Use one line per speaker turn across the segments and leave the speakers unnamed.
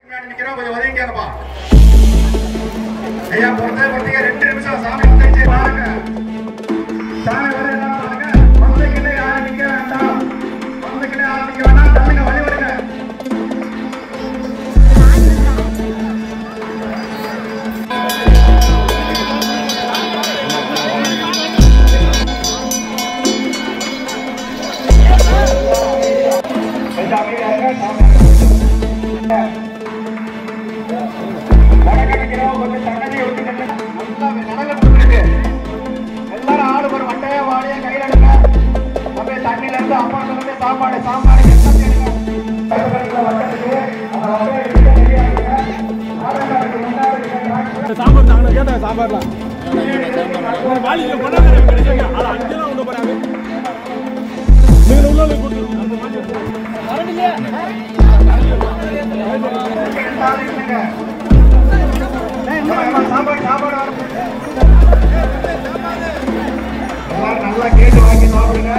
முன்னாடி நிக்கிறோம், கொஞ்சம் ஒதுங்கிக்கங்கப்பா. ஐயா, பொறுத்தே பொறுத்தீங்க, ரெண்டு நிமிஷம் சாமி வந்துருச்சு, பாருங்க. சாமி வருதுன்னா பாருங்க. வந்துக்கிட்டே யாரும் நிக்க வேண்டாம். வந்துக்கிட்டே யாரும் நிக்க வேண்டாம். தள்ளுங்க, வழி விடுங்க. கொஞ்சம் அமைதியா இருங்க, சாமி. வடக்கு நிக்கிறோம், கொஞ்சம் தண்ணி ஊத்திக்கிட்டு. நல்லா நடக்க போயிருக்கு. எல்லாரும் ஆடு ஒரு வட்டையா வாழையா கையில எடுங்க அப்படியே தண்ணியில இருந்து அம்மா சொல்லுங்க சாப்பாடு சாப்பாடு எல்லாம் கேளுங்க வட்டத்துக்கு அந்த வட்டையை எடுத்து ரெடியா இருங்க. ஆடங்காலுக்கு முன்னாடி இருக்க
சாம்பார் தாங்க கேட்டாங்க சாம்பார்லாம் வாலிங்க பண்ணாங்க கிடைச்சாங்க ஆனா அங்கெல்லாம் ஒன்று போறாங்க நீங்க உள்ள போய் கொடுத்துருங்க
சாப்பாடு சாப்பாடு வரும். எல்லாரும் நல்லா கேட்டு வாங்கி சாப்பிடுங்க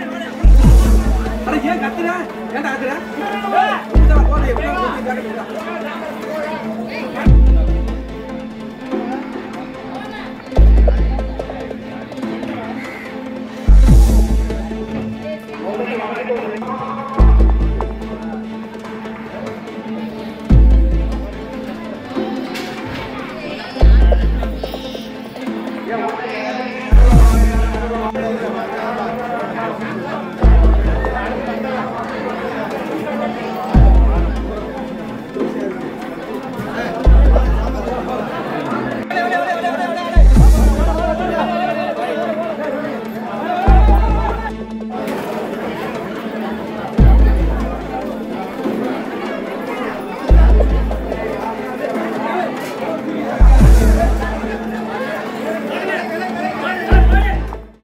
ஏன் கத்துற ஏன்டா கத்துற போதை எப்படி